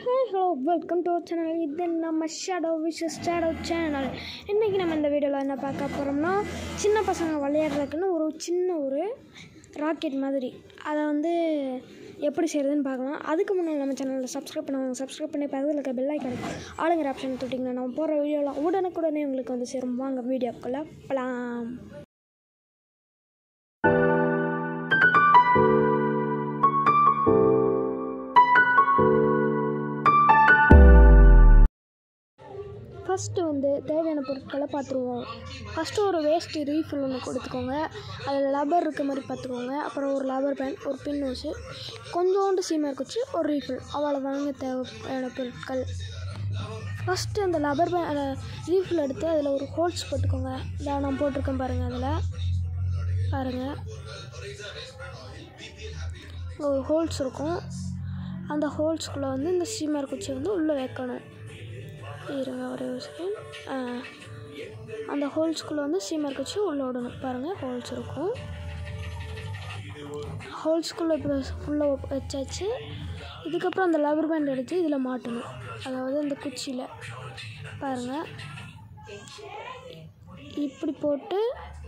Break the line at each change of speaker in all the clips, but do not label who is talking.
hello welcome to channel இது நம்ம shadow wishes shadow channel இன்றைக்கி நம்ம இந்த வீடியோவில் என்ன பார்க்க போகிறோம்னா சின்ன பசங்க விளையாடுறதுக்குன்னு ஒரு சின்ன ஒரு ராக்கெட் மாதிரி அதை வந்து எப்படி செய்கிறதுன்னு பார்க்கலாம் அதுக்கு முன்னாடி நம்ம சேனலில் சப்ஸ்கிரைப் பண்ணுவாங்க சப்ஸ்கிரைப் பண்ணி பக்கத்தில் இருக்க பெல் ஐக்கான ஆளுங்கிற ஆப்ஷன் தொட்டிங்கன்னா நம்ம போகிற வீடியோலாம் உடனுக்குடனே உங்களுக்கு வந்து சேரும் வாங்க வீடியோக்குள்ளே போகலாம் ஃபஸ்ட்டு வந்து தேவையான பொருட்களை பார்த்துருவோம் ஃபஸ்ட்டு ஒரு வேஸ்ட் ரீஃபில் ஒன்று கொடுத்துக்கோங்க அதில் லப்பர் இருக்க மாதிரி பார்த்துக்கோங்க அப்புறம் ஒரு லப்பர் பேன் ஒரு பின் ஊசு கொஞ்சோண்டு சீமர் குச்சி ஒரு ரீஃபில் அவ்வளோதாங்க தேவையான பொருட்கள் ஃபஸ்ட்டு அந்த லப்பர் பேன் ரீஃபில் எடுத்து அதில் ஒரு ஹோல்ஸ் போட்டுக்கோங்க இதை நான் போட்டிருக்கேன் பாருங்கள் அதில் பாருங்கள் ஒரு ஹோல்ஸ் இருக்கும் அந்த ஹோல்ஸ்குள்ளே வந்து இந்த சீமர் குச்சி வந்து உள்ளே வைக்கணும் இருங்க ஒரே ஒரு செகண்ட் அந்த ஹோல்ஸ்குள்ளே வந்து சீமர் குச்சி உள்ளே விடணும் பாருங்கள் ஹோல்ஸ் இருக்கும் ஹோல்ஸ்குள்ளே இப்போ உள்ளே வச்சாச்சு இதுக்கப்புறம் அந்த லவர் பேண்ட் எடுத்து இதில் மாட்டணும் அதாவது அந்த குச்சியில் பாருங்கள் இப்படி போட்டு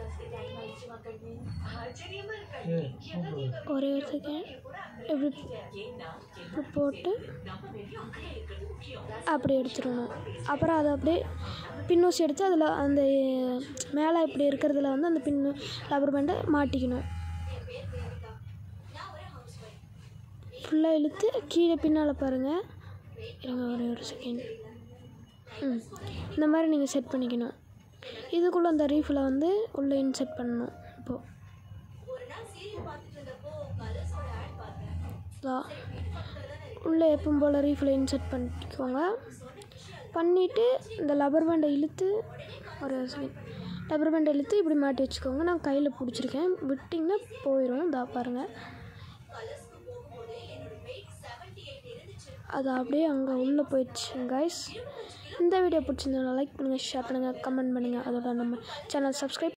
ஒரே ஒரு செகண்ட் இப்படி இப்படி போட்டு அப்படி எடுத்துடணும் அப்புறம் அதை அப்படியே பின்னூசி எடுத்து அதில் அந்த மேலே இப்படி இருக்கிறதுல வந்து அந்த பின்னு ரப்பர் பேண்டை மாட்டிக்கணும் ஃபுல்லாக இழுத்து கீழே பின்னால் பாருங்கள் இருங்க ஒரே ஒரு செகண்ட் ம் இந்த மாதிரி நீங்கள் செட் பண்ணிக்கணும் இதுக்குள்ளே அந்த ரீஃபில் வந்து உள்ளே இன்செர்ட் பண்ணணும் இப்போது உள்ளே எப்பவும் போல் ரீஃபில் இன்செர்ட் பண்ணிக்கோங்க பண்ணிவிட்டு இந்த லப்பர் பேண்டை இழுத்து ஒரு செகண்ட் லப்பர் பேண்டை இழுத்து இப்படி மாட்டி வச்சுக்கோங்க நான் கையில் பிடிச்சிருக்கேன் விட்டிங்கன்னா போயிடும் இதா பாருங்கள் அது அப்படியே அங்கே உள்ளே போயிடுச்சு கைஸ் இந்த வீடியோ பிடிச்சிருந்தா லைக் பண்ணுங்கள் ஷேர் பண்ணுங்கள் கமெண்ட் பண்ணுங்கள் அதோட நம்ம சேனல் சப்ஸ்கிரைப்